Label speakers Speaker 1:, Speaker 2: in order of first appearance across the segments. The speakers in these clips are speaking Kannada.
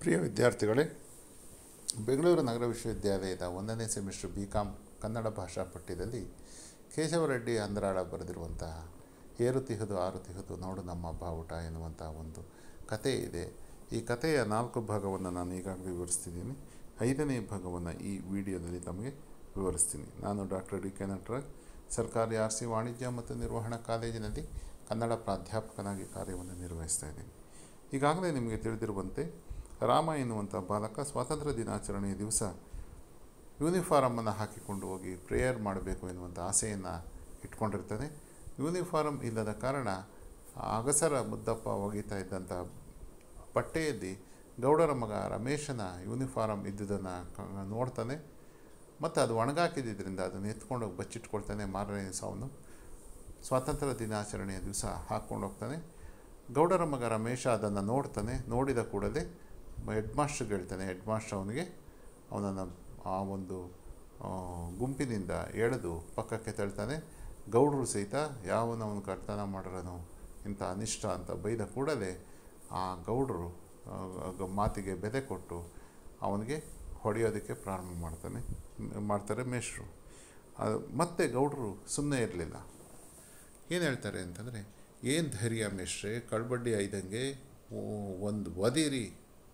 Speaker 1: ಪ್ರಿಯ ವಿದ್ಯಾರ್ಥಿಗಳೇ ಬೆಂಗಳೂರು ನಗರ ವಿಶ್ವವಿದ್ಯಾಲಯದ ಒಂದನೇ ಸೆಮಿಸ್ಟರ್ ಬಿ ಕಾಮ್ ಕನ್ನಡ ಭಾಷಾ ಪಠ್ಯದಲ್ಲಿ ಕೇಶವರೆಡ್ಡಿ ಅಂದ್ರಾಳ ಬರೆದಿರುವಂತಹ ಏರುತಿಹುದು ಆರುತಿಹುದು ನೋಡು ನಮ್ಮ ಬಾವುಟ ಎನ್ನುವಂಥ ಒಂದು ಕಥೆ ಇದೆ ಈ ಕಥೆಯ ನಾಲ್ಕು ಭಾಗವನ್ನು ನಾನು ಈಗಾಗಲೇ ವಿವರಿಸ್ತಿದ್ದೀನಿ ಐದನೇ ಭಾಗವನ್ನು ಈ ವಿಡಿಯೋದಲ್ಲಿ ತಮಗೆ ವಿವರಿಸ್ತೀನಿ ನಾನು ಡಾಕ್ಟರ್ ಡಿ ಕೆ ನಟರಾಜ್ ಸರ್ಕಾರಿ ಆರ್ ಸಿ ವಾಣಿಜ್ಯ ಮತ್ತು ನಿರ್ವಹಣಾ ಕಾಲೇಜಿನಲ್ಲಿ ಕನ್ನಡ ಪ್ರಾಧ್ಯಾಪಕನಾಗಿ ಕಾರ್ಯವನ್ನು ನಿರ್ವಹಿಸ್ತಾ ಇದ್ದೀನಿ ಈಗಾಗಲೇ ನಿಮಗೆ ತಿಳಿದಿರುವಂತೆ ರಾಮ ಎನ್ನುವಂಥ ಬಾಲಕ ಸ್ವಾತಂತ್ರ್ಯ ದಿನಾಚರಣೆಯ ದಿವಸ ಯೂನಿಫಾರಮನ್ನು ಹಾಕಿಕೊಂಡು ಹೋಗಿ ಪ್ರೇಯರ್ ಮಾಡಬೇಕು ಎನ್ನುವಂಥ ಆಸೆಯನ್ನು ಇಟ್ಕೊಂಡಿರ್ತಾನೆ ಯೂನಿಫಾರಮ್ ಇಲ್ಲದ ಕಾರಣ ಅಗಸರ ಮುದ್ದಪ್ಪ ಒಗೀತಾ ಇದ್ದಂಥ ಬಟ್ಟೆಯಲ್ಲಿ ಗೌಡರ ಮಗ ರಮೇಶನ ಯೂನಿಫಾರಮ್ ಇದ್ದುದನ್ನು ಕ- ನೋಡ್ತಾನೆ ಮತ್ತು ಅದು ಒಣಗಾಕಿದ್ದರಿಂದ ಅದನ್ನು ಎತ್ಕೊಂಡು ಹೋಗಿ ಬಚ್ಚಿಟ್ಕೊಳ್ತಾನೆ ಮಾರನೇ ದಿವಸ ಅವನು ಸ್ವಾತಂತ್ರ್ಯ ದಿನಾಚರಣೆಯ ದಿವಸ ಹಾಕ್ಕೊಂಡು ಹೋಗ್ತಾನೆ ಗೌಡರ ಮಗ ರಮೇಶ ಅದನ್ನು ನೋಡ್ತಾನೆ ನೋಡಿದ ಕೂಡಲೇ ಹೆಡ್ ಮಾಸ್ಟರ್ಗೆ ಹೇಳ್ತಾನೆ ಹೆಡ್ ಮಾಸ್ಟರ್ ಅವನಿಗೆ ಅವನನ್ನು ಆ ಒಂದು ಆ, ಗುಂಪಿನಿಂದ ಎಳೆದು ಪಕ್ಕಕ್ಕೆ ತಳ್ತಾನೆ ಗೌಡರು ಸಹಿತ ಯಾವನವನು ಕರ್ತನ ಮಾಡಿರೋನು ಇಂಥ ಅನಿಷ್ಟ ಅಂತ ಬೈದ ಕೂಡಲೇ ಆ ಗೌಡರು ಆ, ಗ- ಮಾತಿಗೆ ಬೆಲೆ ಕೊಟ್ಟು ಅವನಿಗೆ ಹೊಡೆಯೋದಕ್ಕೆ ಪ್ರಾರಂಭ ಮಾಡ್ತಾನೆ ಮಾಡ್ತಾರೆ ಮೇಷ್ರು ಅದು ಮತ್ತೆ ಗೌಡರು ಸುಮ್ಮನೆ ಇರಲಿಲ್ಲ ಏನು ಹೇಳ್ತಾರೆ ಅಂತಂದರೆ ಏನು ಧೈರ್ಯ ಮೇಷ್ರೆ ಕಳ್ಬಡ್ಡಿ ಐದಂಗೆ ಓ- ಒಂದು ಒದಿರಿ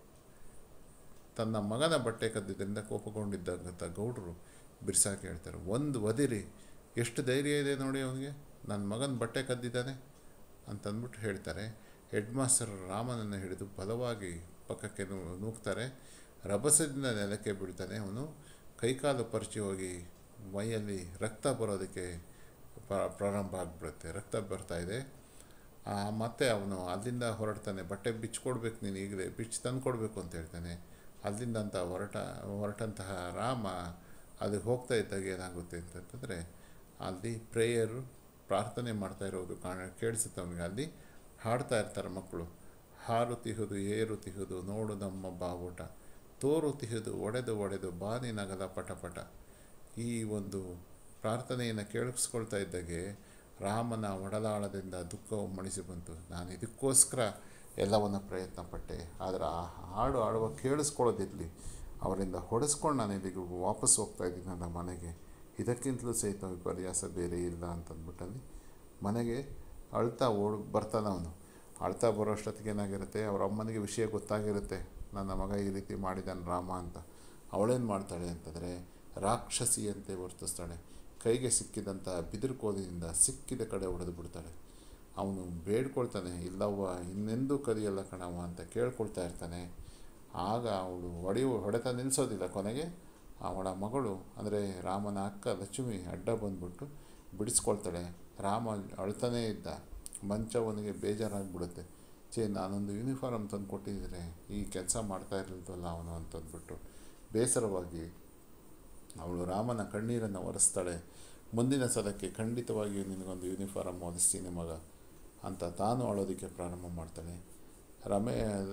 Speaker 1: ತನ್ನ ಮಗನ ಬಟ್ಟೆ ಕದ್ದಿದ್ದರಿಂದ ಕೋಪಗೊಂಡಿದ್ದಂಥ ಗೌಡರು ಬಿರ್ಸಾಕೆ ಹೇಳ್ತಾರೆ ಒಂದು ಒದಿರಿ ಎಷ್ಟು ಧೈರ್ಯ ಇದೆ ನೋಡಿ ಅವನಿಗೆ ನನ್ನ ಮಗನ ಬಟ್ಟೆ ಕದ್ದಿದ್ದಾನೆ ಅಂತಂದ್ಬಿಟ್ಟು ಹೇಳ್ತಾರೆ ಹೆಡ್ ಮಾಸ್ಟರ್ ರಾಮನನ್ನು ಹಿಡಿದು ಬಲವಾಗಿ ಪಕ್ಕಕ್ಕೆ ನೂ- ನೂಗ್ತಾರೆ ರಭಸದಿಂದ ನೆಲಕ್ಕೆ ಬೀಳ್ತಾನೆ ಅವನು ಕೈಕಾಲು ಪರಚಿ ಹೋಗಿ ಮೈಯಲ್ಲಿ ರಕ್ತ ಬರೋದಕ್ಕೆ ಪ್ರ- ಪ್ರಾರಂಭ ಆಗಿಬಿಡುತ್ತೆ ರಕ್ತ ಬರ್ತಾ ಇದೆ ಆ, ಮತ್ತೆ ಅವನು ಅಲ್ಲಿಂದ ಹೊರಡ್ತಾನೆ ಬಟ್ಟೆ ಬಿಚ್ಕೊಡ್ಬೇಕು ನೀನು ಈಗಲೇ ಬಿಚ್ಚಿ ತಂದು ಕೊಡಬೇಕು ಅಂತ ಹೇಳ್ತಾನೆ ಅಲ್ಲಿಂದ ಅಂತ ಹೊರಟ ಹೊರಟಂತಹ ರಾಮ ಅಲ್ಲಿ ಹೋಗ್ತಾ ಇದ್ದಾಗ ಏನಾಗುತ್ತೆ ಅಂತಂತಂದರೆ ಅಲ್ಲಿ ಪ್ರೇಯರು ಪ್ರಾರ್ಥನೆ ಮಾಡ್ತಾ ಇರೋದು ಕಾಣ ಕೇಳಿಸುತ್ತೆ ಅವನಿಗೆ ಅಲ್ಲಿ ಹಾಡ್ತಾ ಇರ್ತಾರೆ ಮಕ್ಕಳು ಹಾರುತಿಹುದು ಏರುತಿಹುದು ನೋಡು ನಮ್ಮ ಬಾವುಟ ತೋರುತಿಹುದು ಒಡೆದು ಒಡೆದು ಬಾನಿ ನಗಲ ಪಟಪಟ ಈ ಒಂದು ಪ್ರಾರ್ಥನೆಯನ್ನು ಕೇಳಿಸ್ಕೊಳ್ತಾ ಇದ್ದಾಗೆ ರಾಮನ ಒಡಲಾಳದಿಂದ ದುಃಖವು ಮಣಿಸಿ ಬಂತು ನಾನು ಇದಕ್ಕೋಸ್ಕರ ಎಲ್ಲವನ್ನು ಪ್ರಯತ್ನ ಪಟ್ಟೆ ಆದರೆ ಆ ಹಾಡು ಆಡುವ ಕೇಳಿಸ್ಕೊಳ್ಳೋದಿರಲಿ ಅವರಿಂದ ಹೊಡೆಸ್ಕೊಂಡು ನಾನು ಇಲ್ಲಿಗೆ ವಾಪಸ್ ಹೋಗ್ತಾ ಇದ್ದೀನಿ ನನ್ನ ಮನೆಗೆ ಇದಕ್ಕಿಂತಲೂ ಸಹಿತ ವಿಪರ್ಯಾಸ ಬೇರೆ ಇಲ್ಲ ಅಂತಂದ್ಬಿಟ್ಟಲ್ಲಿ ಮನೆಗೆ ಅಳ್ತಾ ಓಡ್ ಬರ್ತಾನೆ ಅವನು ಅಳ್ತಾ ಬರೋ ಅಷ್ಟೊತ್ತಿಗೆ ಏನಾಗಿರುತ್ತೆ ಅವ್ರ ಅಮ್ಮನಿಗೆ ವಿಷಯ ಗೊತ್ತಾಗಿರುತ್ತೆ ನನ್ನ ಮಗ ಈ ರೀತಿ ಮಾಡಿದ್ದಾನೆ ರಾಮ ಅಂತ ಅವಳೇನು ಮಾಡ್ತಾಳೆ ಅಂತಂದರೆ ರಾಕ್ಷಸಿಯಂತೆ ವರ್ತಿಸ್ತಾಳೆ ಕೈಗೆ ಸಿಕ್ಕಿದಂಥ ಬಿದಿರುಕೋಲಿನಿಂದ ಸಿಕ್ಕಿದ ಕಡೆ ಹೊಡೆದು ಬಿಡ್ತಾಳೆ ಅವನು ಬೇಡ್ಕೊಳ್ತಾನೆ ಇಲ್ಲವ್ವ ಇನ್ನೆಂದೂ ಕದಿಯಲ್ಲ ಕಣವ್ವ ಅಂತ ಕೇಳ್ಕೊಳ್ತಾ ಇರ್ತಾನೆ ಆಗ ಅವಳು ಹೊಡೆಯುವ ಹೊಡೆತ ನಿಲ್ಲಿಸೋದಿಲ್ಲ ಕೊನೆಗೆ ಅವಳ ಮಗಳು ಅಂದರೆ ರಾಮನ ಅಕ್ಕ ಲಕ್ಷ್ಮಿ ಅಡ್ಡ ಬಂದ್ಬಿಟ್ಟು ಬಿಡಿಸ್ಕೊಳ್ತಾಳೆ ರಾಮ ಅಳ್ತಾನೇ ಇದ್ದ ಮಂಚವನಿಗೆ ಬೇಜಾರಾಗ್ಬಿಡುತ್ತೆ ಛೇ ನಾನೊಂದು ಯೂನಿಫಾರ್ಮ್ ತಂದು ಕೊಟ್ಟಿದ್ದರೆ ಈ ಕೆಲಸ ಮಾಡ್ತಾ ಇರಲಿಲ್ವಲ್ಲ ಅವನು ಅಂತಂದ್ಬಿಟ್ಟು ಬೇಸರವಾಗಿ ಅವಳು ರಾಮನ ಕಣ್ಣೀರನ್ನು ಒರೆಸ್ತಾಳೆ ಮುಂದಿನ ಸಲಕ್ಕೆ ಖಂಡಿತವಾಗಿಯೂ ನಿನಗೊಂದು ಯೂನಿಫಾರಮ್ ಹೊಲಿಸ್ತೀನಿ ಮಗ ಅಂತ ತಾನು ಅಳೋದಕ್ಕೆ ಪ್ರಾರಂಭ ಮಾಡ್ತಾಳೆ ರಮೇ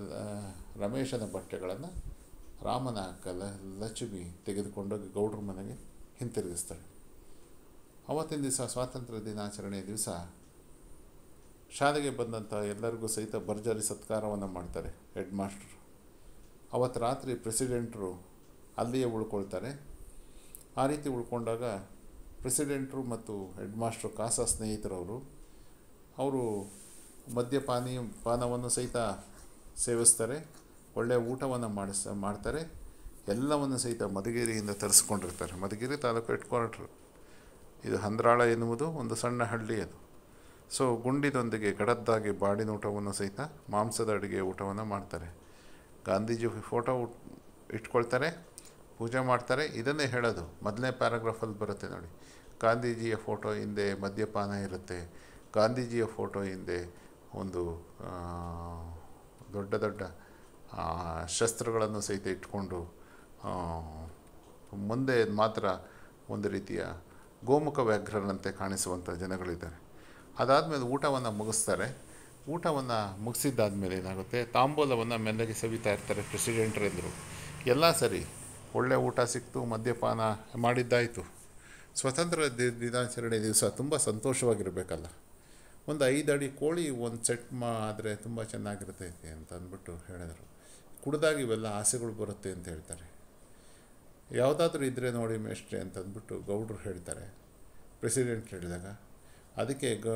Speaker 1: ರಮೇಶನ ಬಟ್ಟೆಗಳನ್ನು ರಾಮನ ಅಕ್ಕ ಲ- ಲಕ್ಷ್ಮಿ ತೆಗೆದುಕೊಂಡೋಗಿ ಗೌಡ್ರ ಮನೆಗೆ ಹಿಂತಿರುಗಿಸ್ತಾಳೆ ಅವತ್ತಿನ ದಿವಸ ಸ್ವಾತಂತ್ರ್ಯ ದಿನಾಚರಣೆಯ ದಿವಸ ಶಾಲೆಗೆ ಬಂದಂಥ ಎಲ್ಲರಿಗೂ ಸಹಿತ ಭರ್ಜರಿ ಸತ್ಕಾರವನ್ನು ಮಾಡ್ತಾರೆ ಹೆಡ್ ಮಾಸ್ಟ್ರು ಅವತ್ತು ರಾತ್ರಿ ಪ್ರೆಸಿಡೆಂಟ್ರು ಅಲ್ಲಿಯೇ ಉಳ್ಕೊಳ್ತಾರೆ ಆ ರೀತಿ ಉಳ್ಕೊಂಡಾಗ ಪ್ರೆಸಿಡೆಂಟ್ರು ಮತ್ತು ಹೆಡ್ ಮಾಸ್ಟ್ರು ಕಾಸಾ ಸ್ನೇಹಿತರವರು ಅವರು ಮದ್ಯಪಾನಿ ಪಾನವನ್ನು ಸಹಿತ ಸೇವಿಸ್ತಾರೆ ಒಳ್ಳೆಯ ಊಟವನ್ನು ಮಾಡಿಸ್ ಮಾಡ್ತಾರೆ ಎಲ್ಲವನ್ನು ಸಹಿತ ಮಧುಗಿರಿಯಿಂದ ತರಿಸ್ಕೊಂಡಿರ್ತಾರೆ ಮಧುಗಿರಿ ತಾಲೂಕು ಹೆಡ್ ಕ್ವಾರ್ಟ್ರು ಇದು ಹಂದ್ರಾಳ ಎನ್ನುವುದು ಒಂದು ಸಣ್ಣ ಹಳ್ಳಿ ಅದು ಸೊ ಗುಂಡಿದೊಂದಿಗೆ ಗಡದ್ದಾಗಿ ಬಾಡಿನೂಟವನ್ನು ಸಹಿತ ಮಾಂಸದ ಅಡುಗೆ ಊಟವನ್ನು ಮಾಡ್ತಾರೆ ಗಾಂಧೀಜಿ ಫೋಟೋ ಉಟ್- ಇಟ್ಕೊಳ್ತಾರೆ ಪೂಜೆ ಮಾಡ್ತಾರೆ ಇದನ್ನೇ ಹೇಳೋದು ಮೊದಲನೇ ಪ್ಯಾರಾಗ್ರಾಫಲ್ಲಿ ಬರುತ್ತೆ ನೋಡಿ ಗಾಂಧೀಜಿಯ ಫೋಟೋ ಹಿಂದೆ ಮದ್ಯಪಾನ ಇರುತ್ತೆ ಗಾಂಧೀಜಿಯ ಫೋಟೋ ಹಿಂದೆ ಒಂದು ಆ, ದೊಡ್ಡ ದೊಡ್ಡ ಆ, ಶಸ್ತ್ರಗಳನ್ನು ಸಹಿತ ಇಟ್ಕೊಂಡು ಆ, ಮುಂದೆ ಮಾತ್ರ ಒಂದು ರೀತಿಯ ಗೋಮುಖ ವ್ಯಾಘ್ರನಂತೆ ಕಾಣಿಸುವಂಥ ಜನಗಳಿದ್ದಾರೆ ಅದಾದಮೇಲೆ ಊಟವನ್ನು ಮುಗಿಸ್ತಾರೆ ಊಟವನ್ನು ಮುಗಿಸಿದ್ದಾದ್ಮೇಲೆ ಏನಾಗುತ್ತೆ ತಾಂಬೂಲವನ್ನು ಮೆಲ್ಲಗೆ ಸವಿತಾ ಇರ್ತಾರೆ ಪ್ರೆಸಿಡೆಂಟ್ರೆಂದರು ಎಲ್ಲ ಸರಿ ಒಳ್ಳೆ ಊಟ ಸಿಕ್ತು ಮದ್ಯಪಾನ ಮಾಡಿದ್ದಾಯಿತು ಸ್ವತಂತ್ರ ದಿ- ದಿನಾಚರಣೆ ದಿವಸ ತುಂಬ ಸಂತೋಷವಾಗಿರಬೇಕಲ್ಲ ಒಂದು ಐದು ಅಡಿ ಕೋಳಿ ಒಂದು ಸೆಟ್ ಮಾ ಆದರೆ ತುಂಬ ಚೆನ್ನಾಗಿರ್ತೈತೆ ಅಂತ ಅಂದ್ಬಿಟ್ಟು ಹೇಳಿದರು ಕುಡ್ದಾಗ ಇವೆಲ್ಲ ಆಸೆಗಳು ಬರುತ್ತೆ ಅಂತ ಹೇಳ್ತಾರೆ ಯಾವುದಾದ್ರೂ ಇದ್ದರೆ ನೋಡಿ ಮೇಷ್ಟ್ರೆ ಅಂತ ಅಂದ್ಬಿಟ್ಟು ಗೌಡ್ರು ಹೇಳ್ತಾರೆ ಪ್ರೆಸಿಡೆಂಟ್ ಹೇಳಿದಾಗ ಅದಕ್ಕೆ ಗ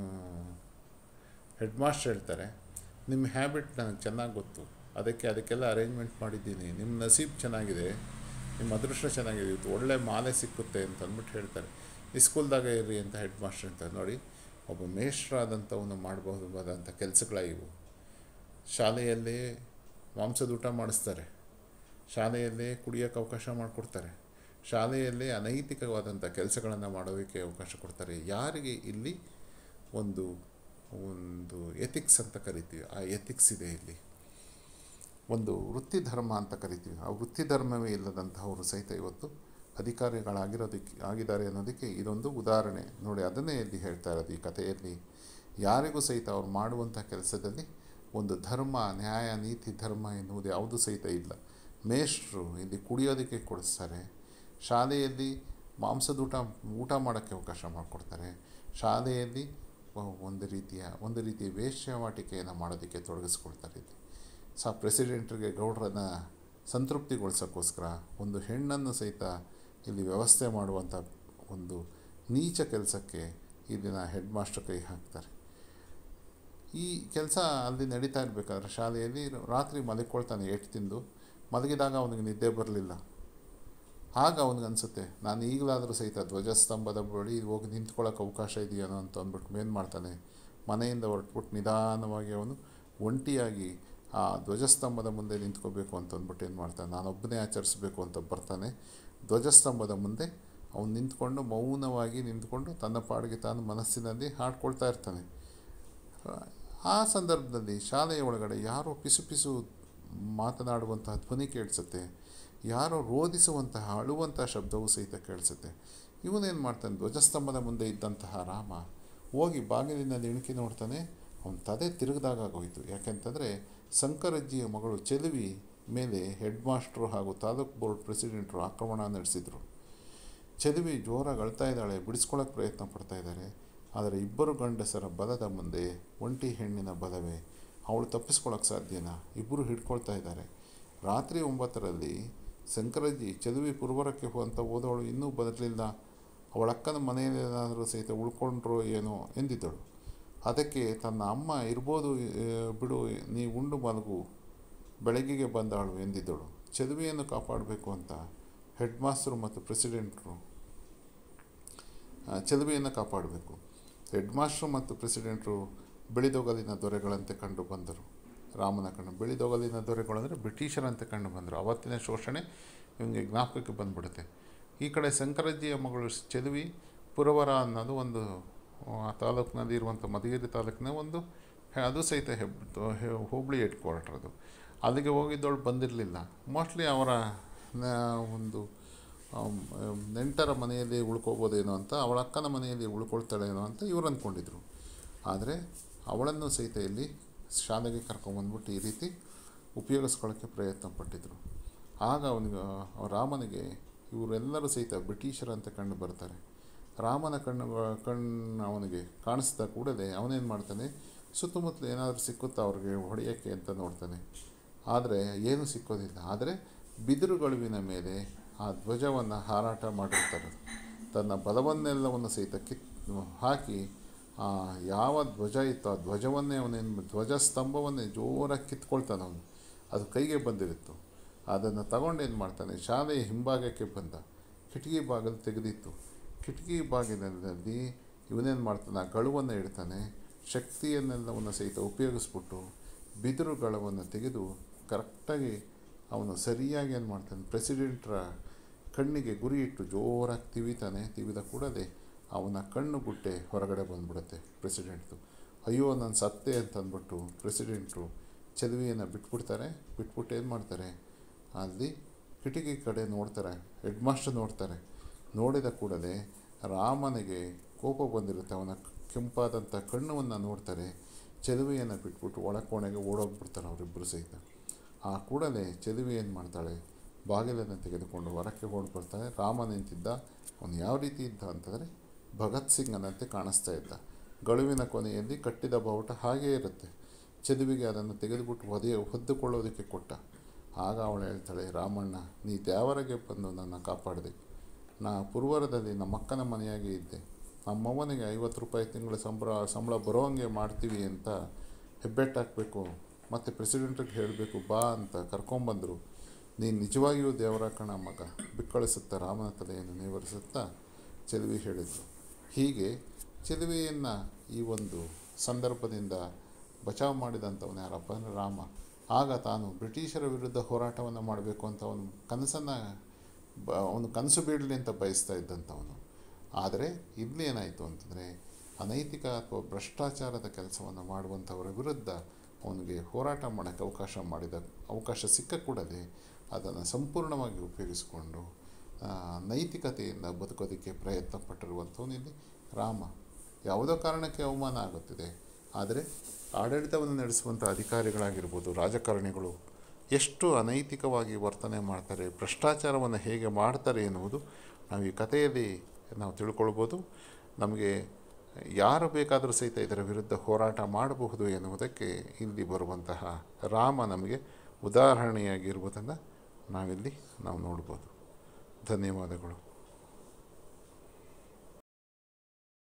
Speaker 1: ಹೆಡ್ ಮಾಸ್ಟರ್ ಹೇಳ್ತಾರೆ ನಿಮ್ಮ ಹ್ಯಾಬಿಟ್ ನನಗೆ ಚೆನ್ನಾಗಿ ಗೊತ್ತು ಅದಕ್ಕೆ ಅದಕ್ಕೆಲ್ಲ ಅರೇಂಜ್ಮೆಂಟ್ ಮಾಡಿದ್ದೀನಿ ನಿಮ್ಮ ನಸೀಬ್ ಚೆನ್ನಾಗಿದೆ ನಿಮ್ಮ ಅದೃಷ್ಟ ಚೆನ್ನಾಗಿದೆ ಇವತ್ತು ಒಳ್ಳೆ ಮಾಲೆ ಸಿಕ್ಕುತ್ತೆ ಅಂತ ಅಂದ್ಬಿಟ್ಟು ಹೇಳ್ತಾರೆ ಈ ಸ್ಕೂಲ್ದಾಗ ಇರ್ರಿ ಅಂತ ಹೆಡ್ ಮಾಸ್ಟರ್ ಅಂತ ನೋಡಿ ಒಬ್ಬ ಮೇಷ್ಟ್ರಾದಂಥವನು ಮಾಡಬಹುದಾದಂಥ ಕೆಲಸಗಳ ಇವು ಶಾಲೆಯಲ್ಲಿ ಮಾಂಸದ ಊಟ ಮಾಡಿಸ್ತಾರೆ ಶಾಲೆಯಲ್ಲೇ ಕುಡಿಯೋಕ್ಕೆ ಅವಕಾಶ ಮಾಡಿಕೊಡ್ತಾರೆ ಶಾಲೆಯಲ್ಲೇ ಅನೈತಿಕವಾದಂಥ ಕೆಲಸಗಳನ್ನು ಮಾಡೋದಕ್ಕೆ ಅವಕಾಶ ಕೊಡ್ತಾರೆ ಯಾರಿಗೆ ಇಲ್ಲಿ ಒಂದು ಒಂದು ಎಥಿಕ್ಸ್ ಅಂತ ಕರಿತೀವಿ ಆ ಎಥಿಕ್ಸ್ ಇದೆ ಇಲ್ಲಿ ಒಂದು ವೃತ್ತಿ ಧರ್ಮ ಅಂತ ಕರಿತೀವಿ ಆ ವೃತ್ತಿ ಧರ್ಮವೇ ಇಲ್ಲದಂತಹವರು ಸಹಿತ ಇವತ್ತು ಅಧಿಕಾರಿಗಳಾಗಿರೋದಕ್ಕೆ ಆಗಿದ್ದಾರೆ ಅನ್ನೋದಕ್ಕೆ ಇದೊಂದು ಉದಾಹರಣೆ ನೋಡಿ ಅದನ್ನೇ ಇಲ್ಲಿ ಹೇಳ್ತಾ ಇರೋದು ಈ ಕಥೆಯಲ್ಲಿ ಯಾರಿಗೂ ಸಹಿತ ಅವ್ರು ಮಾಡುವಂಥ ಕೆಲಸದಲ್ಲಿ ಒಂದು ಧರ್ಮ ನ್ಯಾಯ ನೀತಿ ಧರ್ಮ ಎನ್ನುವುದು ಯಾವುದೂ ಸಹಿತ ಇಲ್ಲ ಮೇಷ್ಟ್ರು ಇಲ್ಲಿ ಕುಡಿಯೋದಕ್ಕೆ ಕೊಡಿಸ್ತಾರೆ ಶಾಲೆಯಲ್ಲಿ ಮಾಂಸದ ಊಟ ಊಟ ಮಾಡೋಕ್ಕೆ ಅವಕಾಶ ಮಾಡಿಕೊಡ್ತಾರೆ ಶಾಲೆಯಲ್ಲಿ ಒಂದು ರೀತಿಯ ಒಂದು ರೀತಿಯ ವೇಶ್ಯಾವಾಟಿಕೆಯನ್ನು ಮಾಡೋದಕ್ಕೆ ತೊಡಗಿಸ್ಕೊಳ್ತಾರೆ ಇಲ್ಲಿ ಸಹ ಪ್ರೆಸಿಡೆಂಟ್ರಿಗೆ ಗೌಡ್ರನ್ನ ಸಂತೃಪ್ತಿಗೊಳಿಸೋಕ್ಕೋಸ್ಕರ ಒಂದು ಹೆಣ್ಣನ್ನು ಸಹಿತ ಇಲ್ಲಿ ವ್ಯವಸ್ಥೆ ಮಾಡುವಂಥ ಒಂದು ನೀಚ ಕೆಲಸಕ್ಕೆ ಇಲ್ಲಿನ ಹೆಡ್ ಮಾಸ್ಟರ್ ಕೈ ಹಾಕ್ತಾರೆ ಈ ಕೆಲಸ ಅಲ್ಲಿ ನಡೀತಾ ಇರಬೇಕಾದ್ರೆ ಶಾಲೆಯಲ್ಲಿ ರಾತ್ರಿ ಮಲಗಿಕೊಳ್ತಾನೆ ಏಟು ತಿಂದು ಮಲಗಿದಾಗ ಅವನಿಗೆ ನಿದ್ದೆ ಬರಲಿಲ್ಲ ಆಗ ಅವನಿಗನ್ಸುತ್ತೆ ನಾನು ಈಗಲಾದರೂ ಸಹಿತ ಧ್ವಜಸ್ತಂಭದ ಬಳಿ ಹೋಗಿ ನಿಂತ್ಕೊಳ್ಳೋಕೆ ಅವಕಾಶ ಇದೆಯೇನೋ ಅಂತ ಅಂದ್ಬಿಟ್ಟು ಮೇನ್ ಮಾಡ್ತಾನೆ ಮನೆಯಿಂದ ಹೊರಟ್ಬಿಟ್ಟು ನಿಧಾನವಾಗಿ ಅವನು ಒಂಟಿಯಾಗಿ ಆ ಧ್ವಜಸ್ತಂಭದ ಮುಂದೆ ನಿಂತ್ಕೋಬೇಕು ಅಂತ ಅಂದ್ಬಿಟ್ಟು ಏನು ಮಾಡ್ತಾನೆ ನಾನೊಬ್ಬನೇ ಆಚರಿಸ್ಬೇಕು ಅಂತ ಬರ್ತಾನೆ ಧ್ವಜಸ್ತಂಭದ ಮುಂದೆ ಅವನು ನಿಂತ್ಕೊಂಡು ಮೌನವಾಗಿ ನಿಂತ್ಕೊಂಡು ತನ್ನ ಪಾಡಿಗೆ ತಾನು ಮನಸ್ಸಿನಲ್ಲಿ ಹಾಡ್ಕೊಳ್ತಾ ಇರ್ತಾನೆ ಆ ಸಂದರ್ಭದಲ್ಲಿ ಶಾಲೆಯ ಒಳಗಡೆ ಯಾರೋ ಪಿಸು ಪಿಸು ಮಾತನಾಡುವಂತಹ ಧ್ವನಿ ಕೇಳಿಸುತ್ತೆ ಯಾರೋ ರೋಧಿಸುವಂತಹ ಅಳುವಂತಹ ಶಬ್ದವೂ ಸಹಿತ ಕೇಳಿಸುತ್ತೆ ಇವನೇನು ಮಾಡ್ತಾನೆ ಧ್ವಜಸ್ತಂಭದ ಮುಂದೆ ಇದ್ದಂತಹ ರಾಮ ಹೋಗಿ ಬಾಗಿಲಿನಲ್ಲಿ ಇಣುಕಿ ನೋಡ್ತಾನೆ ಅವನ ತಲೆ ತಿರುಗಿದಾಗೋಯ್ತು ಯಾಕೆಂತಂದರೆ ಶಂಕರಜ್ಜಿಯ ಮಗಳು ಚೆಲುವಿ ಮೇಲೆ ಹೆಡ್ ಮಾಸ್ಟ್ರು ಹಾಗೂ ತಾಲೂಕು ಬೋರ್ಡ್ ಪ್ರೆಸಿಡೆಂಟ್ರು ಆಕ್ರಮಣ ನಡೆಸಿದರು ಚೆಲುವಿ ಜೋರಾಗಿ ಅಳ್ತಾ ಇದ್ದಾಳೆ ಬಿಡಿಸ್ಕೊಳ್ಳೋಕೆ ಪ್ರಯತ್ನ ಪಡ್ತಾ ಇದ್ದಾರೆ ಆದರೆ ಇಬ್ಬರು ಗಂಡಸರ ಬಲದ ಮುಂದೆ ಒಂಟಿ ಹೆಣ್ಣಿನ ಬಲವೇ ಅವಳು ತಪ್ಪಿಸ್ಕೊಳ್ಳೋಕೆ ಸಾಧ್ಯನಾ ಇಬ್ಬರು ಹಿಡ್ಕೊಳ್ತಾ ಇದ್ದಾರೆ ರಾತ್ರಿ ಒಂಬತ್ತರಲ್ಲಿ ಶಂಕರಜ್ಜಿ ಚೆಲುವಿ ಪುರವರಕ್ಕೆ ಅಂತ ಹೋದವಳು ಇನ್ನೂ ಬರಲಿಲ್ಲ ಅವಳ ಅಕ್ಕನ ಮನೆಯಲ್ಲಿ ಏನಾದರೂ ಸಹಿತ ಉಳ್ಕೊಂಡ್ರೋ ಏನೋ ಎಂದಿದ್ದಳು ಅದಕ್ಕೆ ತನ್ನ ಅಮ್ಮ ಇರ್ಬೋದು ಬಿಡು ನೀ ಉಂಡು ಮಲಗು ಬೆಳಗ್ಗೆಗೆ ಬಂದಾಳು ಎಂದಿದ್ದಳು ಚೆಲುವೆಯನ್ನು ಕಾಪಾಡಬೇಕು ಅಂತ ಹೆಡ್ ಮಾಸ್ಟರು ಮತ್ತು ಪ್ರೆಸಿಡೆಂಟ್ರು ಚೆಲುವೆಯನ್ನು ಕಾಪಾಡಬೇಕು ಹೆಡ್ ಮಾಸ್ಟ್ರು ಮತ್ತು ಪ್ರೆಸಿಡೆಂಟ್ರು ಬಿಳಿದೊಗಲಿನ ದೊರೆಗಳಂತೆ ಕಂಡು ಬಂದರು ರಾಮನ ಕಣ್ಣು ಬಿಳಿದೊಗಲಿನ ದೊರೆಗಳು ಅಂದರೆ ಬ್ರಿಟಿಷರಂತೆ ಕಂಡು ಬಂದರು ಅವತ್ತಿನ ಶೋಷಣೆ ಇವನಿಗೆ ಜ್ಞಾಪಕಕ್ಕೆ ಬಂದ್ಬಿಡುತ್ತೆ ಈ ಕಡೆ ಶಂಕರಜ್ಜಿಯ ಮಗಳು ಚೆಲುವಿ ಪುರವರ ಅನ್ನೋದು ಒಂದು ಆ ತಾಲೂಕಿನಲ್ಲಿ ಇರುವಂಥ ಮಧುಗಿರಿ ತಾಲೂಕಿನ ಒಂದು ಅದು ಸಹಿತ ಹೆಬ್ ಹೋಬಳಿ ಹೆಡ್ ಕ್ವಾರ್ಟರ್ ಅದು ಅಲ್ಲಿಗೆ ಹೋಗಿದ್ದವಳು ಬಂದಿರಲಿಲ್ಲ ಮೋಸ್ಟ್ಲಿ ಅವರ ಒಂದು ನೆಂಟರ ಮನೆಯಲ್ಲಿ ಉಳ್ಕೋಬೋದೇನೋ ಅಂತ ಅವಳ ಅಕ್ಕನ ಮನೆಯಲ್ಲಿ ಉಳ್ಕೊಳ್ತಾಳೇನೋ ಅಂತ ಇವ್ರು ಅಂದ್ಕೊಂಡಿದ್ರು ಆದರೆ ಅವಳನ್ನು ಸಹಿತ ಇಲ್ಲಿ ಶಾಲೆಗೆ ಕರ್ಕೊಂಬಂದ್ಬಿಟ್ಟು ಈ ರೀತಿ ಉಪಯೋಗಿಸ್ಕೊಳ್ಳೋಕ್ಕೆ ಪ್ರಯತ್ನ ಪಟ್ಟಿದ್ರು ಆಗ ಅವನಿಗೆ ರಾಮನಿಗೆ ಇವರೆಲ್ಲರೂ ಸಹಿತ ಬ್ರಿಟಿಷರಂತೆ ಕಂಡು ಬರ್ತಾರೆ ರಾಮನ ಕಣ್ಣು ಕಣ್ಣು ಅವನಿಗೆ ಕಾಣಿಸಿದ ಕೂಡಲೇ ಅವನೇನು ಮಾಡ್ತಾನೆ ಸುತ್ತಮುತ್ತಲು ಏನಾದರೂ ಸಿಕ್ಕುತ್ತಾ ಅವ್ರಿಗೆ ಹೊಡೆಯೋಕ್ಕೆ ಅಂತ ನೋಡ್ತಾನೆ ಆದರೆ ಏನೂ ಸಿಕ್ಕೋದಿಲ್ಲ ಆದರೆ ಬಿದಿರುಗಳುವಿನ ಮೇಲೆ ಆ ಧ್ವಜವನ್ನು ಹಾರಾಟ ಮಾಡಿರ್ತಾರೆ ತನ್ನ ಬಲವನ್ನೆಲ್ಲವನ್ನು ಸಹಿತ ಕಿತ್ ಹಾಕಿ ಯಾವ ಧ್ವಜ ಇತ್ತು ಆ ಧ್ವಜವನ್ನೇ ಅವನೇನು ಧ್ವಜ ಸ್ತಂಭವನ್ನೇ ಜೋರಾಗಿ ಕಿತ್ಕೊಳ್ತಾನೆ ಅವನು ಅದು ಕೈಗೆ ಬಂದಿರುತ್ತು ಅದನ್ನು ತಗೊಂಡು ಏನು ಮಾಡ್ತಾನೆ ಶಾಲೆಯ ಹಿಂಭಾಗಕ್ಕೆ ಬಂದ ಕಿಟಕಿ ಬಾಗಿಲು ತೆಗೆದಿತ್ತು ಕಿಟಕಿ ಬಾಗಿಲಿನಲ್ಲಿ ಇವನೇನು ಮಾಡ್ತಾನೆ ಆ ಗಳುವನ್ನು ಇಡ್ತಾನೆ ಶಕ್ತಿಯನ್ನೆಲ್ಲವನ್ನು ಸಹಿತ ಉಪಯೋಗಿಸ್ಬಿಟ್ಟು ಬಿದಿರು ಗಳವನ್ನು ತೆಗೆದು ಕರೆಕ್ಟಾಗಿ ಅವನು ಸರಿಯಾಗಿ ಏನು ಮಾಡ್ತಾನೆ ಪ್ರೆಸಿಡೆಂಟ್ರ ಕಣ್ಣಿಗೆ ಗುರಿ ಇಟ್ಟು ಜೋರಾಗಿ ತಿವಿತಾನೆ ತಿವಿದ ಕೂಡಲೇ ಅವನ ಕಣ್ಣು ಗುಟ್ಟೆ ಹೊರಗಡೆ ಬಂದ್ಬಿಡುತ್ತೆ ಪ್ರೆಸಿಡೆಂಟ್ದು ಅಯ್ಯೋ ನಾನು ಸತ್ತೆ ಅಂತ ಅಂದ್ಬಿಟ್ಟು ಪ್ರೆಸಿಡೆಂಟ್ರು ಚೆಲುವಿಯನ್ನು ಬಿಟ್ಬಿಡ್ತಾರೆ ಬಿಟ್ಬಿಟ್ಟು ಏನು ಮಾಡ್ತಾರೆ ಅಲ್ಲಿ ಕಿಟಕಿ ಕಡೆ ನೋಡ್ತಾರೆ ಹೆಡ್ ಮಾಸ್ಟರ್ ನೋಡ್ತಾರೆ ನೋಡಿದ ಕೂಡಲೇ ರಾಮನಿಗೆ ಕೋಪ ಬಂದಿರುತ್ತೆ ಅವನ ಕೆಂಪಾದಂಥ ಕಣ್ಣುವನ್ನು ನೋಡ್ತಾರೆ ಚೆಲುವೆಯನ್ನು ಬಿಟ್ಬಿಟ್ಟು ಒಳ ಕೋಣೆಗೆ ಓಡೋಗ್ಬಿಡ್ತಾರೆ ಅವರಿಬ್ಬರು ಸಹಿತ ಆ ಕೂಡಲೇ ಚೆಲುವೆ ಏನು ಮಾಡ್ತಾಳೆ ಬಾಗಿಲನ್ನು ತೆಗೆದುಕೊಂಡು ಹೊರಕ್ಕೆ ಓಡಿ ಬರ್ತಾನೆ ರಾಮ ನಿಂತಿದ್ದ ಅವನು ಯಾವ ರೀತಿ ಇದ್ದ ಅಂತಂದರೆ ಭಗತ್ ಸಿಂಗನಂತೆ ಕಾಣಿಸ್ತಾ ಇದ್ದ ಗಳುವಿನ ಕೊನೆಯಲ್ಲಿ ಕಟ್ಟಿದ ಬಾವುಟ ಹಾಗೇ ಇರುತ್ತೆ ಚದುವಿಗೆ ಅದನ್ನು ತೆಗೆದುಬಿಟ್ಟು ಒದೆ ಹೊದ್ದುಕೊಳ್ಳೋದಕ್ಕೆ ಕೊಟ್ಟ ಆಗ ಅವಳು ಹೇಳ್ತಾಳೆ ರಾಮಣ್ಣ ನೀ ದ್ಯಾವರಗೆ ಬಂದು ನನ್ನ ಕಾಪಾಡಿದೆ ನಾ ಪುರ್ವರದಲ್ಲಿ ನಮ್ಮಕ್ಕನ ಮನೆಯಾಗೆ ಇದ್ದೆ ನಮ್ಮವ್ವನಿಗೆ ಐವತ್ತು ರೂಪಾಯಿ ತಿಂಗಳ ಸಂಬಳ ಸಂಬಳ ಬರೋಂಗೆ ಮಾಡ್ತೀವಿ ಅಂತ ಹೆಬ್ಬೆಟ್ಟಾಕಬೇಕು ಮತ್ತು ಪ್ರೆಸಿಡೆಂಟಿಗೆ ಹೇಳಬೇಕು ಬಾ ಅಂತ ಕರ್ಕೊಂಬಂದರು ನೀನು ನಿಜವಾಗಿಯೂ ದೇವರ ಕಣ ಮಗ ಬಿಕ್ಕಳಿಸುತ್ತಾ ರಾಮನ ತಲೆಯನ್ನು ನೇವರಿಸುತ್ತಾ ಚೆಲುವಿ ಹೇಳಿದರು ಹೀಗೆ ಚೆಲುವೆಯನ್ನು ಈ ಒಂದು ಸಂದರ್ಭದಿಂದ ಬಚಾವ್ ಮಾಡಿದಂಥವನು ಯಾರಪ್ಪ ಅಂದರೆ ರಾಮ ಆಗ ತಾನು ಬ್ರಿಟಿಷರ ವಿರುದ್ಧ ಹೋರಾಟವನ್ನು ಮಾಡಬೇಕು ಅಂತ ಅವನು ಕನಸನ್ನು ಬ ಅವನು ಕನಸು ಬೀಳಲಿ ಅಂತ ಬಯಸ್ತಾ ಇದ್ದಂಥವನು ಆದರೆ ಇಲ್ಲಿ ಏನಾಯಿತು ಅಂತಂದರೆ ಅನೈತಿಕ ಅಥವಾ ಭ್ರಷ್ಟಾಚಾರದ ಕೆಲಸವನ್ನು ಮಾಡುವಂಥವರ ವಿರುದ್ಧ ಅವನಿಗೆ ಹೋರಾಟ ಮಾಡೋಕ್ಕೆ ಅವಕಾಶ ಮಾಡಿದ ಅವಕಾಶ ಸಿಕ್ಕ ಕೂಡಲೇ ಅದನ್ನು ಸಂಪೂರ್ಣವಾಗಿ ಉಪಯೋಗಿಸಿಕೊಂಡು ಆ, ನೈತಿಕತೆಯಿಂದ ಬದುಕೋದಕ್ಕೆ ಪ್ರಯತ್ನ ಪಟ್ಟಿರುವಂಥವನು ಇಲ್ಲಿ ರಾಮ ಯಾವುದೋ ಕಾರಣಕ್ಕೆ ಅವಮಾನ ಆಗುತ್ತಿದೆ ಆದರೆ ಆಡಳಿತವನ್ನು ನಡೆಸುವಂಥ ಅಧಿಕಾರಿಗಳಾಗಿರ್ಬೋದು ರಾಜಕಾರಣಿಗಳು ಎಷ್ಟು ಅನೈತಿಕವಾಗಿ ವರ್ತನೆ ಮಾಡ್ತಾರೆ ಭ್ರಷ್ಟಾಚಾರವನ್ನು ಹೇಗೆ ಮಾಡ್ತಾರೆ ಎನ್ನುವುದು ನಾವು ಈ ಕಥೆಯಲ್ಲಿ ನಾವು ತಿಳ್ಕೊಳ್ಬೋದು ನಮಗೆ ಯಾರು ಬೇಕಾದರೂ ಸಹಿತ ಇದರ ವಿರುದ್ಧ ಹೋರಾಟ ಮಾಡಬಹುದು ಎನ್ನುವುದಕ್ಕೆ ಇಲ್ಲಿ ಬರುವಂತಹ ರಾಮ ನಮಗೆ ಉದಾಹರಣೆಯಾಗಿರುವುದನ್ನು ನಾವಿಲ್ಲಿ ನಾವು ನೋಡ್ಬೋದು ಧನ್ಯವಾದಗಳು